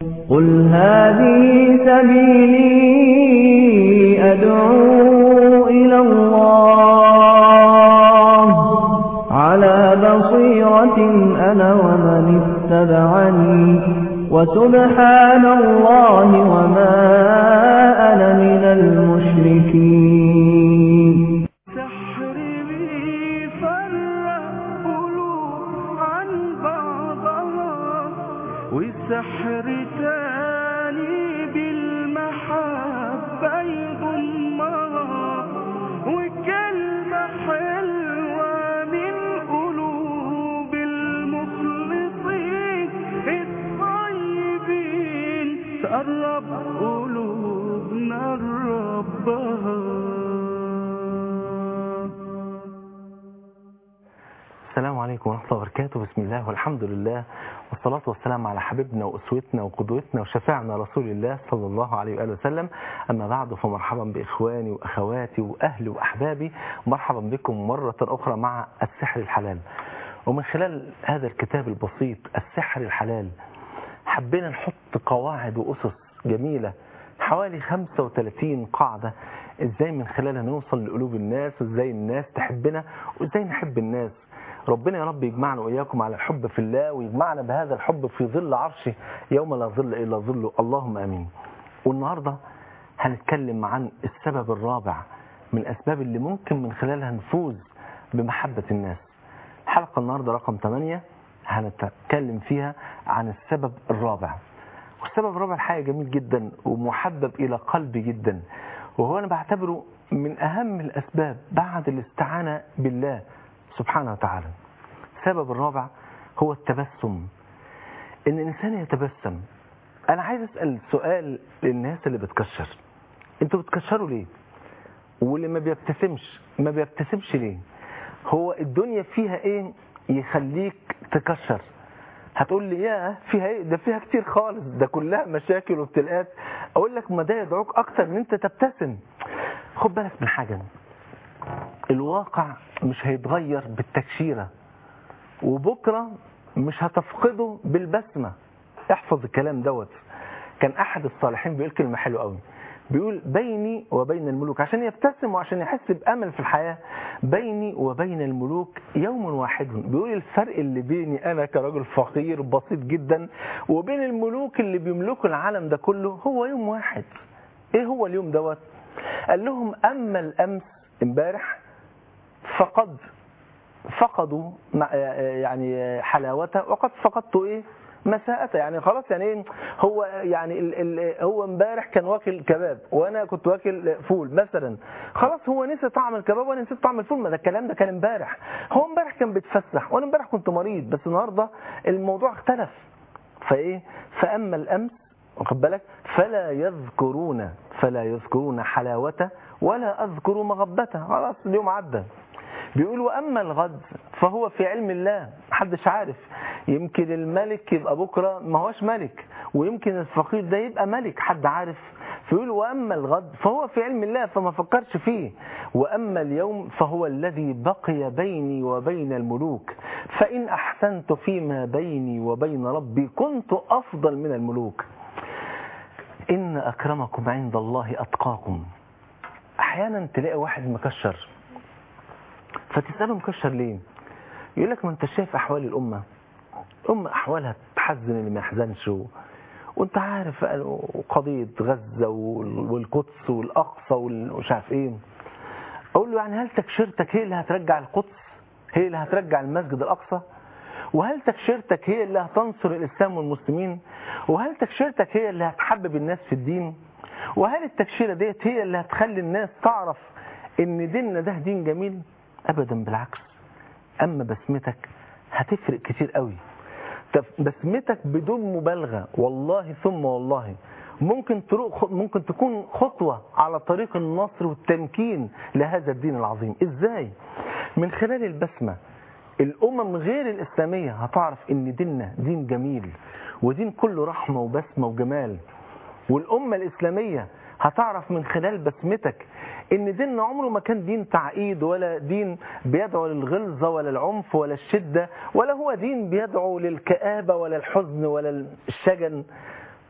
قل هذه سبيلي أدعو إلى الله على بصيرة أنا ومن اتبعني وسبحان الله وما أنا من المشركين سحري فرق قلوب عن بعضها والسحر تاني بالمحبة يضمها وكلمة حلوة من قلوب المخلصين الطيبين تقرب قلوبنا لربها السلام عليكم ورحمة الله وبركاته بسم الله والحمد لله والصلاة والسلام على حبيبنا وأسوتنا وقدوتنا وشفاعنا رسول الله صلى الله عليه وآله وسلم أما بعد فمرحبا بإخواني وأخواتي وأهلي وأحبابي مرحبا بكم مرة أخرى مع السحر الحلال ومن خلال هذا الكتاب البسيط السحر الحلال حبينا نحط قواعد وأسس جميلة حوالي 35 قاعدة ازاي من خلالها نوصل لقلوب الناس وازاي الناس تحبنا وازاي نحب الناس ربنا يا رب يجمعنا وإياكم على الحب في الله ويجمعنا بهذا الحب في ظل عرشه يوم لا ظل إلا ظله اللهم أمين والنهاردة هنتكلم عن السبب الرابع من الأسباب اللي ممكن من خلالها نفوز بمحبة الناس الحلقة النهاردة رقم 8 هنتكلم فيها عن السبب الرابع والسبب الرابع حاجة جميل جدا ومحبب إلى قلبي جدا وهو أنا بعتبره من أهم الأسباب بعد الاستعانة بالله سبحانه وتعالى السبب الرابع هو التبسم ان الانسان يتبسم انا عايز اسال سؤال للناس اللي بتكشر انتوا بتكشروا ليه واللي ما بيبتسمش ما بيبتسمش ليه هو الدنيا فيها ايه يخليك تكشر هتقول لي يا فيها ايه ده فيها كتير خالص ده كلها مشاكل وابتلاءات اقول لك ما ده يدعوك اكتر ان انت تبتسم خد بالك من حاجه الواقع مش هيتغير بالتكشيرة وبكرة مش هتفقده بالبسمة احفظ الكلام دوت كان احد الصالحين بيقول كلمة حلوة قوي بيقول بيني وبين الملوك عشان يبتسم وعشان يحس بأمل في الحياة بيني وبين الملوك يوم واحد بيقول الفرق اللي بيني أنا كرجل فقير بسيط جدا وبين الملوك اللي بيملكوا العالم ده كله هو يوم واحد ايه هو اليوم دوت قال لهم أما الأمس امبارح فقد فقدوا يعني حلاوته وقد فقدت ايه مساءته يعني خلاص يعني ايه هو يعني ال ال هو امبارح كان واكل كباب وانا كنت واكل فول مثلا خلاص هو نسي طعم الكباب وانا نسيت طعم الفول ما ده الكلام ده كان امبارح هو امبارح كان بيتفسح وانا امبارح كنت مريض بس النهارده الموضوع اختلف فايه فاما الامس واخد بالك فلا يذكرون فلا يذكرون حلاوته ولا اذكر مغبته خلاص اليوم عدى بيقول وأما الغد فهو في علم الله محدش عارف يمكن الملك يبقى بكرة ما هوش ملك ويمكن الفقير ده يبقى ملك حد عارف فيقول وأما الغد فهو في علم الله فما فكرش فيه وأما اليوم فهو الذي بقي بيني وبين الملوك فإن أحسنت فيما بيني وبين ربي كنت أفضل من الملوك إن أكرمكم عند الله أتقاكم أحيانا تلاقي واحد مكشر فتسأله مكشر ليه يقول لك ما انت شايف أحوال الأمة الأمة أحوالها تحزن اللي ما يحزنش و... وانت عارف قضية غزة والقدس والأقصى ومش عارف ايه أقول له يعني هل تكشيرتك هي اللي هترجع القدس هي اللي هترجع المسجد الأقصى وهل تكشيرتك هي اللي هتنصر الإسلام والمسلمين وهل تكشيرتك هي اللي هتحبب الناس في الدين وهل التكشيرة ديت هي اللي هتخلي الناس تعرف ان ديننا ده دين جميل ابدا بالعكس اما بسمتك هتفرق كتير قوي بسمتك بدون مبالغة والله ثم والله ممكن تروح ممكن تكون خطوة على طريق النصر والتمكين لهذا الدين العظيم ازاي من خلال البسمة الامم غير الاسلامية هتعرف ان ديننا دين جميل ودين كله رحمة وبسمة وجمال والامة الاسلامية هتعرف من خلال بسمتك ان ديننا عمره ما كان دين تعقيد ولا دين بيدعو للغلظة ولا العنف ولا الشدة ولا هو دين بيدعو للكآبة ولا الحزن ولا الشجن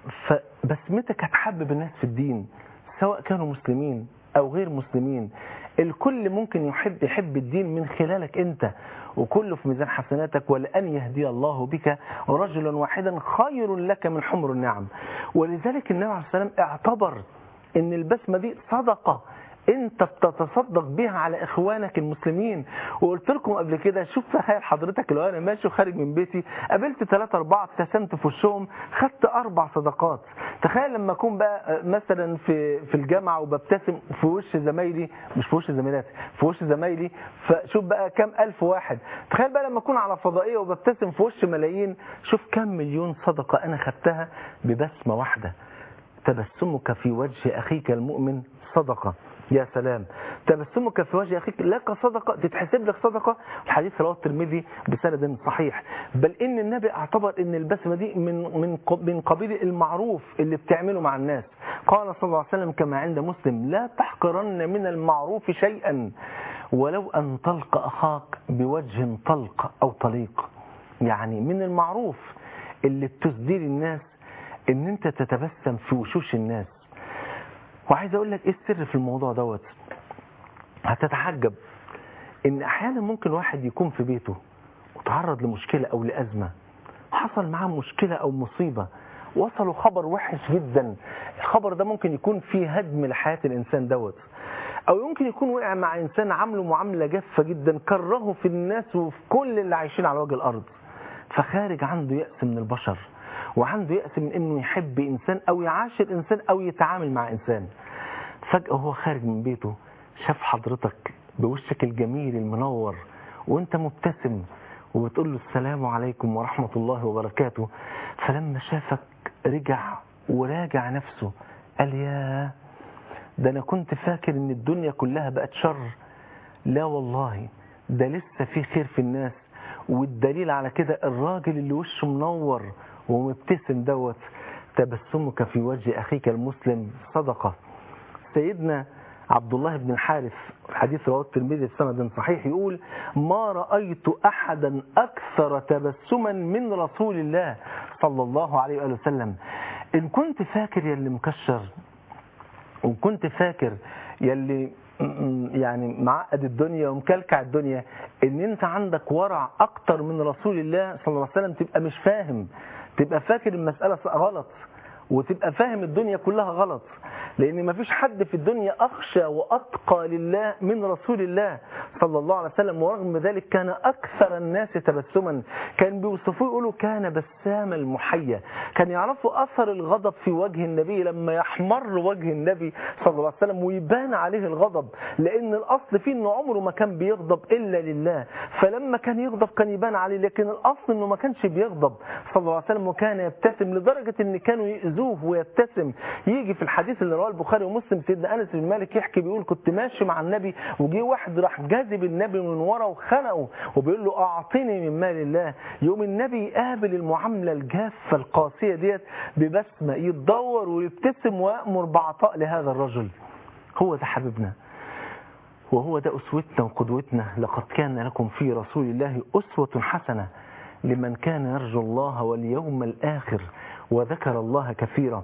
فبسمتك هتحبب الناس في الدين سواء كانوا مسلمين او غير مسلمين الكل ممكن يحب يحب الدين من خلالك انت وكله في ميزان حسناتك ولأن يهدي الله بك رجلا واحدا خير لك من حمر النعم ولذلك النبي عليه السلام اعتبر ان البسمة دي صدقة انت بتتصدق بيها على اخوانك المسلمين وقلت لكم قبل كده شوف تخيل حضرتك لو انا ماشي وخارج من بيتي قابلت ثلاثة اربعة ابتسمت في وشهم خدت اربع صدقات تخيل لما اكون بقى مثلا في في الجامعه وببتسم في وش زمايلي مش في وش زميلاتي في وش زمايلي فشوف بقى كام الف واحد تخيل بقى لما اكون على فضائيه وببتسم في وش ملايين شوف كم مليون صدقه انا خدتها ببسمه واحده تبسمك في وجه اخيك المؤمن صدقه يا سلام تبسمك في وجه اخيك لك صدقه تتحسب لك صدقه الحديث رواه الترمذي بسند صحيح بل ان النبي اعتبر ان البسمه دي من من من قبيل المعروف اللي بتعمله مع الناس قال صلى الله عليه وسلم كما عند مسلم لا تحقرن من المعروف شيئا ولو ان تلقى اخاك بوجه طلق او طليق يعني من المعروف اللي بتسدير الناس ان انت تتبسم في وشوش الناس وعايز اقول لك ايه السر في الموضوع دوت هتتعجب ان احيانا ممكن واحد يكون في بيته وتعرض لمشكلة او لازمة حصل معاه مشكلة او مصيبة وصلوا خبر وحش جدا الخبر ده ممكن يكون فيه هدم لحياة الانسان دوت او يمكن يكون وقع مع انسان عامله معاملة جافة جدا كرهه في الناس وفي كل اللي عايشين على وجه الارض فخارج عنده يأس من البشر وعنده يأس من انه يحب انسان او يعاشر انسان او يتعامل مع انسان فجأة هو خارج من بيته شاف حضرتك بوشك الجميل المنور وانت مبتسم وبتقول له السلام عليكم ورحمة الله وبركاته فلما شافك رجع وراجع نفسه قال يا ده انا كنت فاكر ان الدنيا كلها بقت شر لا والله ده لسه في خير في الناس والدليل على كده الراجل اللي وشه منور ومبتسم دوت تبسمك في وجه أخيك المسلم صدقة سيدنا عبد الله بن الحارث حديث رواه الترمذي بسند صحيح يقول ما رأيت أحدا أكثر تبسما من رسول الله صلى الله عليه وآله وسلم إن كنت فاكر يا اللي مكشر وكنت فاكر يلي يعني معقد الدنيا ومكلكع الدنيا ان انت عندك ورع اكتر من رسول الله صلى الله عليه وسلم تبقى مش فاهم تبقى فاكر المسألة غلط وتبقى فاهم الدنيا كلها غلط لان مفيش حد في الدنيا اخشى واتقى لله من رسول الله صلى الله عليه وسلم ورغم ذلك كان اكثر الناس تبسما كان بيوصفوه يقولوا كان بسام المحيا كان يعرفوا اثر الغضب في وجه النبي لما يحمر وجه النبي صلى الله عليه وسلم ويبان عليه الغضب لان الاصل فيه انه عمره ما كان بيغضب الا لله فلما كان يغضب كان يبان عليه لكن الاصل انه ما كانش بيغضب صلى الله عليه وسلم وكان يبتسم لدرجه ان كانوا يؤذوه ويبتسم يجي في الحديث اللي رواه البخاري ومسلم سيدنا انس بن مالك يحكي بيقول كنت ماشي مع النبي وجي واحد راح جاذب النبي من ورا وخنقه وبيقول له اعطني من مال الله يوم النبي يقابل المعامله الجافه القاسيه ديت ببسمه يتدور ويبتسم ويامر بعطاء لهذا الرجل هو ده حبيبنا وهو ده أسوتنا وقدوتنا لقد كان لكم في رسول الله أسوة حسنة لمن كان يرجو الله واليوم الآخر وذكر الله كثيرا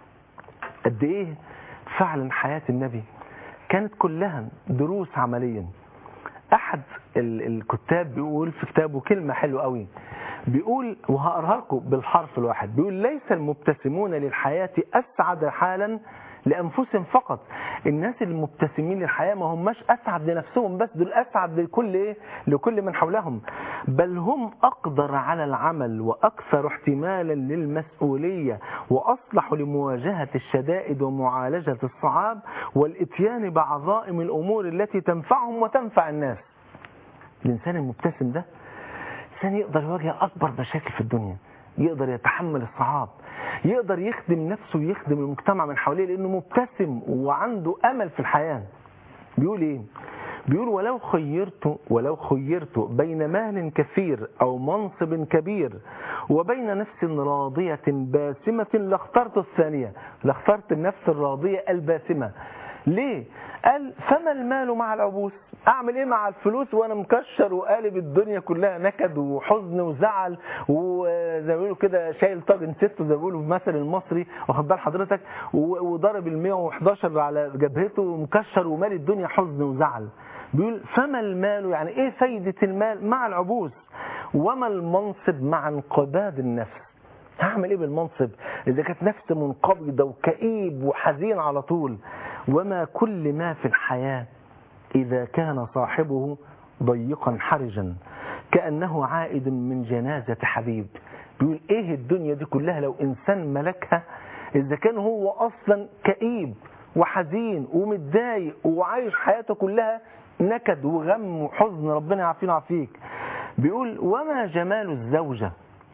قد إيه فعلا حياة النبي كانت كلها دروس عمليا أحد الكتاب بيقول في كتابه كلمة حلوة قوي بيقول وهقرها لكم بالحرف الواحد بيقول ليس المبتسمون للحياة أسعد حالا لأنفسهم فقط الناس المبتسمين للحياة ما هماش أسعد لنفسهم بس دول أسعد لكل إيه؟ لكل من حولهم بل هم أقدر على العمل وأكثر احتمالا للمسؤولية وأصلح لمواجهة الشدائد ومعالجة الصعاب والإتيان بعظائم الأمور التي تنفعهم وتنفع الناس الإنسان المبتسم ده إنسان يقدر يواجه أكبر مشاكل في الدنيا يقدر يتحمل الصعاب يقدر يخدم نفسه ويخدم المجتمع من حواليه لأنه مبتسم وعنده أمل في الحياة بيقول إيه بيقول ولو خيرت ولو خيرت بين مال كثير أو منصب كبير وبين نفس راضية باسمة لاخترت الثانية لاخترت النفس الراضية الباسمة ليه؟ قال فما المال مع العبوس اعمل ايه مع الفلوس وانا مكشر وقالب الدنيا كلها نكد وحزن وزعل وزي ما بيقولوا كده شايل طاجن ست زي ما بيقولوا في المثل المصري واخد بال حضرتك و- وضرب ال 111 على جبهته ومكشر ومالي الدنيا حزن وزعل بيقول فما المال يعني ايه فايدة المال مع العبوس وما المنصب مع انقباض النفس هعمل ايه بالمنصب اذا كانت نفس منقبضة وكئيب وحزين على طول وما كل ما في الحياة إذا كان صاحبه ضيقا حرجا كأنه عائد من جنازة حبيب بيقول إيه الدنيا دي كلها لو إنسان ملكها إذا كان هو أصلا كئيب وحزين ومتضايق وعايش حياته كلها نكد وغم وحزن ربنا يعافينا ويعافيك بيقول وما جمال الزوجة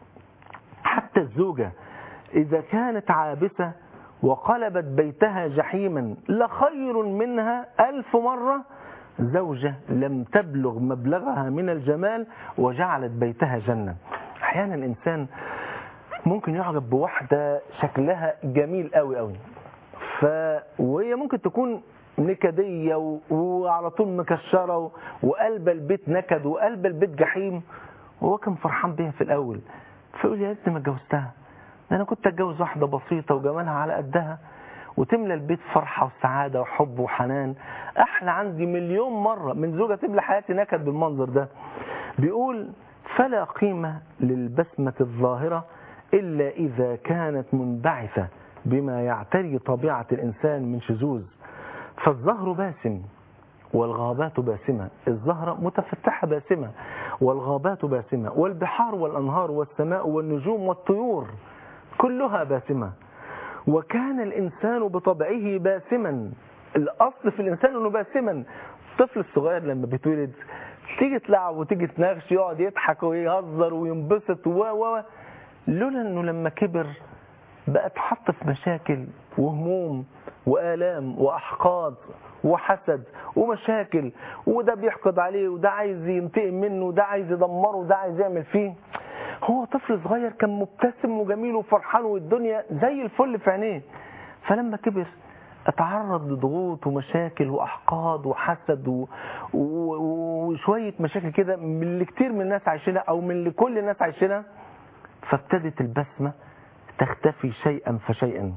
حتى الزوجة إذا كانت عابسة وقلبت بيتها جحيما لخير منها ألف مرة زوجة لم تبلغ مبلغها من الجمال وجعلت بيتها جنة أحيانا الإنسان ممكن يعجب بواحدة شكلها جميل قوي قوي ف... وهي ممكن تكون نكدية و... وعلى طول مكشرة و... وقلب البيت نكد وقلب البيت جحيم وهو كان فرحان بيها في الأول فيقول يا ريتني ما اتجوزتها ده أنا كنت أتجوز واحدة بسيطة وجمالها على قدها وتملى البيت فرحة وسعادة وحب وحنان أحلى عندي مليون مرة من زوجة تملى حياتي نكد بالمنظر ده بيقول فلا قيمة للبسمة الظاهرة إلا إذا كانت منبعثة بما يعتري طبيعة الإنسان من شذوذ فالزهر باسم والغابات باسمة الزهرة متفتحة باسمة والغابات باسمة والبحار والأنهار والسماء والنجوم والطيور كلها باسمة وكان الإنسان بطبعه باسما الأصل في الإنسان أنه باسما الطفل الصغير لما بيتولد تيجي تلعب وتيجي تناغش يقعد يضحك ويهزر وينبسط و و لولا أنه لما كبر بقى اتحط في مشاكل وهموم وآلام وأحقاد وحسد ومشاكل وده بيحقد عليه وده عايز ينتقم منه وده عايز يدمره وده عايز يعمل فيه هو طفل صغير كان مبتسم وجميل وفرحان والدنيا زي الفل في عينيه فلما كبر اتعرض لضغوط ومشاكل واحقاد وحسد و... و... وشويه مشاكل كده من اللي كتير من الناس عايشينها او من اللي كل الناس عايشينها فابتدت البسمه تختفي شيئا فشيئا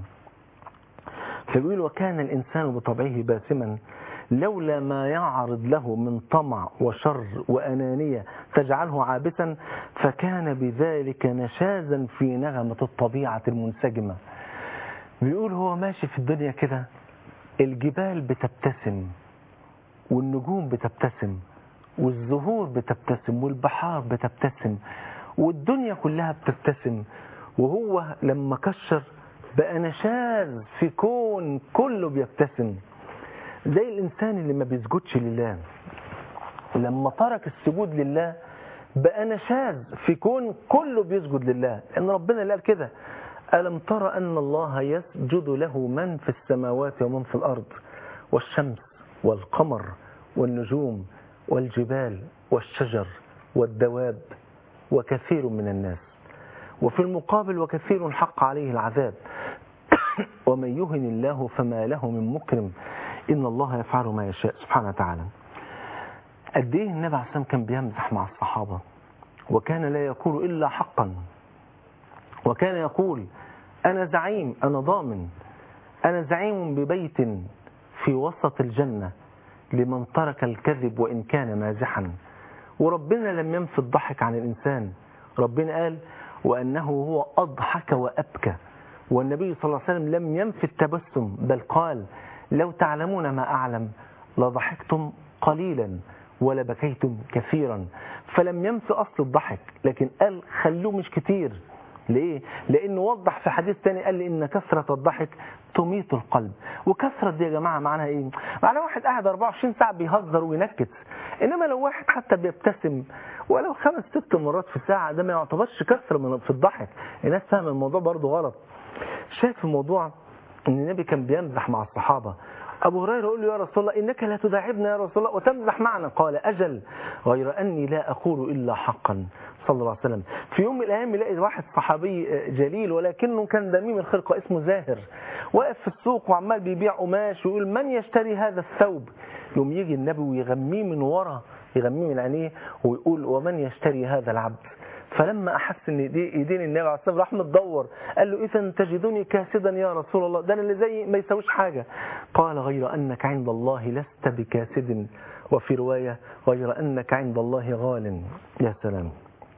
فبيقول وكان الإنسان بطبعه باسما لولا ما يعرض له من طمع وشر وأنانية تجعله عابسا فكان بذلك نشازا في نغمة الطبيعة المنسجمة بيقول هو ماشي في الدنيا كده الجبال بتبتسم والنجوم بتبتسم والزهور بتبتسم والبحار بتبتسم والدنيا كلها بتبتسم وهو لما كشر بقى نشاز في كون كله بيبتسم زي الإنسان اللي ما بيسجدش لله لما ترك السجود لله بقى نشاز في كون كله بيسجد لله لأن ربنا اللي قال كده ألم ترى أن الله يسجد له من في السماوات ومن في الأرض والشمس والقمر والنجوم والجبال والشجر والدواب وكثير من الناس وفي المقابل وكثير حق عليه العذاب ومن يهن الله فما له من مكرم إن الله يفعل ما يشاء سبحانه وتعالى قد ايه النبي عليه الصلاة والسلام كان بيمزح مع الصحابة وكان لا يقول إلا حقا وكان يقول أنا زعيم أنا ضامن أنا زعيم ببيت في وسط الجنة لمن ترك الكذب وإن كان مازحا وربنا لم ينفي الضحك عن الإنسان ربنا قال وأنه هو أضحك وأبكى والنبي صلى الله عليه وسلم لم ينفي التبسم بل قال لو تعلمون ما أعلم لضحكتم قليلا ولبكيتم كثيرا فلم ينفي أصل الضحك لكن قال خلوه مش كتير ليه؟ لأنه وضح في حديث تاني قال لي إن كثرة الضحك تميت القلب وكثرة دي يا جماعة معناها إيه؟ معناها واحد قاعد 24 ساعة بيهزر وينكت إنما لو واحد حتى بيبتسم ولو خمس ست مرات في الساعة ده ما يعتبرش كثرة من في الضحك الناس فاهمة الموضوع برضه غلط شايف الموضوع ان النبي كان بيمزح مع الصحابة أبو هريرة يقول له يا رسول الله إنك لا تداعبنا يا رسول الله وتمزح معنا قال أجل غير أني لا أقول إلا حقا صلى الله عليه وسلم في يوم من الايام يلاقي واحد صحابي جليل ولكنه كان دميم الخلقه اسمه زاهر واقف في السوق وعمال بيبيع قماش ويقول من يشتري هذا الثوب يوم يجي النبي ويغميه من ورا يغميه من عينيه ويقول ومن يشتري هذا العبد فلما احس ان ايدي- ايدين النبي عليه الصلاه والسلام راح متدور قال له اذا تجدني كاسدا يا رسول الله ده انا اللي زي ما يسويش حاجه قال غير انك عند الله لست بكاسد وفي روايه غير انك عند الله غال يا سلام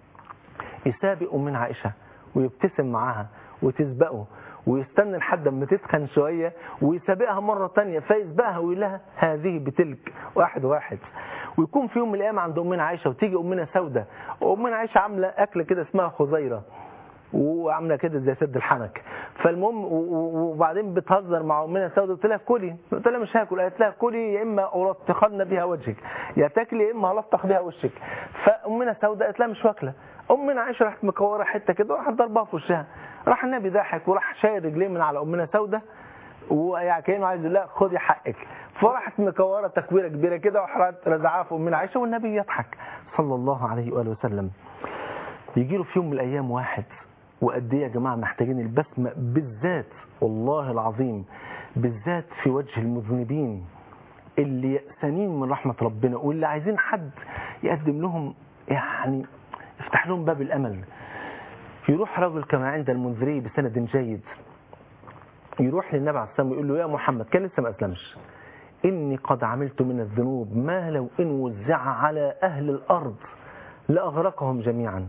يسابق من عائشه ويبتسم معاها وتسبقه ويستنى لحد ما تتخن شويه ويسابقها مره تانية فيسبقها ويقول لها هذه بتلك واحد واحد ويكون في يوم من الايام عند امنا عائشه وتيجي امنا سوده وامنا عائشه عامله اكله كده اسمها خزيره وعامله كده زي سد الحنك فالمهم و- و- وبعدين بتهزر مع امنا سوده قلت لها كلي قلت لها مش هاكل قالت لها كلي يا اما الطخن بها وجهك يا تاكلي يا اما هلطخ بها وشك فامنا سوده قالت لها مش واكله امنا عائشه راحت مكوره حته كده وراحت ضربها في وشها راح النبي ضحك وراح شايل رجليه من على امنا سوده ويعني كانه عايز يقول لها خدي حقك فراحت مكوره تكويره كبيره كده وراحت رزعها في امنا عائشه والنبي يضحك صلى الله عليه واله وسلم يجي له في يوم من الايام واحد وقد ايه يا جماعه محتاجين البسمه بالذات والله العظيم بالذات في وجه المذنبين اللي يأسانين من رحمه ربنا واللي عايزين حد يقدم لهم يعني يفتح لهم باب الامل يروح رجل كما عند المنذري بسند جيد يروح للنبي عليه السلام ويقول له يا محمد كان لسه ما اسلمش اني قد عملت من الذنوب ما لو ان وزع على اهل الارض لاغرقهم جميعا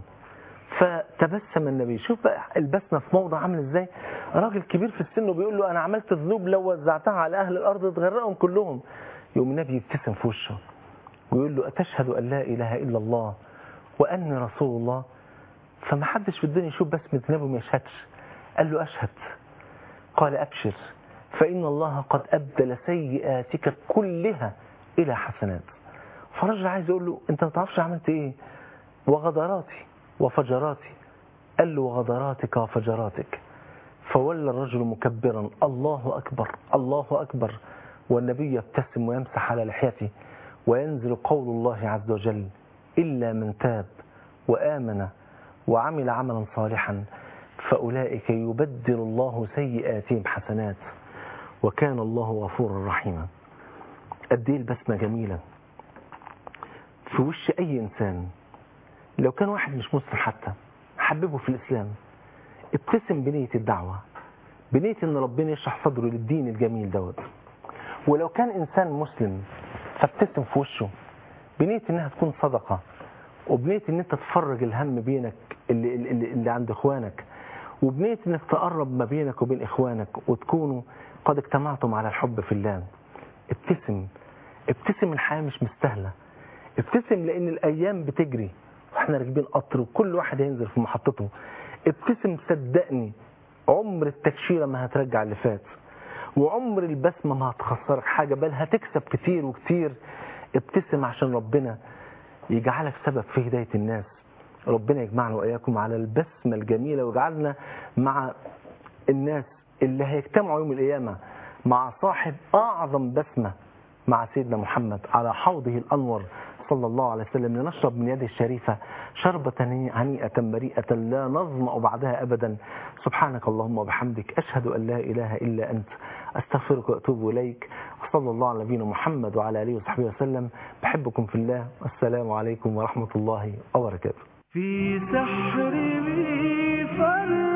فتبسم النبي شوف بقى البسمه في موضع عامل ازاي راجل كبير في السن وبيقول له انا عملت ذنوب لو وزعتها على اهل الارض تغرقهم كلهم يوم النبي يبتسم في وشه ويقول له اتشهد ان لا اله الا الله واني رسول الله فما حدش في الدنيا يشوف بسمه النبي وما يشهدش قال له اشهد قال ابشر فان الله قد ابدل سيئاتك كلها الى حسنات فالراجل عايز يقول له انت ما تعرفش عملت ايه وغدراتي وفجراتي قال له وغدراتك وفجراتك فولى الرجل مكبرا الله أكبر الله أكبر والنبي يبتسم ويمسح على لحيته وينزل قول الله عز وجل إلا من تاب وآمن وعمل عملا صالحا فأولئك يبدل الله سيئاتهم حسنات وكان الله غفورا رحيما قد ايه البسمة جميلة في وش أي إنسان لو كان واحد مش مسلم حتى حببه في الإسلام ابتسم بنية الدعوة بنية ان ربنا يشرح صدره للدين الجميل دوت ولو كان انسان مسلم فابتسم في وشه بنية انها تكون صدقة وبنية ان انت تفرج الهم بينك اللي, اللي, اللي عند اخوانك وبنية انك تقرب ما بينك وبين اخوانك وتكونوا قد اجتمعتم على الحب في الله ابتسم ابتسم الحياة مش مستاهلة ابتسم لان الايام بتجري واحنا راكبين قطر وكل واحد هينزل في محطته ابتسم صدقني عمر التكشيره ما هترجع اللي فات وعمر البسمه ما هتخسرك حاجه بل هتكسب كتير وكتير ابتسم عشان ربنا يجعلك سبب في هدايه الناس ربنا يجمعنا واياكم على البسمه الجميله ويجعلنا مع الناس اللي هيجتمعوا يوم القيامه مع صاحب اعظم بسمه مع سيدنا محمد على حوضه الانور صلى الله عليه وسلم لنشرب من يده الشريفة شربة هنيئة مريئة لا نظمأ بعدها أبدا سبحانك اللهم وبحمدك أشهد أن لا إله إلا أنت أستغفرك وأتوب إليك وصلى الله على نبينا محمد وعلى آله وصحبه وسلم بحبكم في الله والسلام عليكم ورحمة الله وبركاته في سحر بيفرق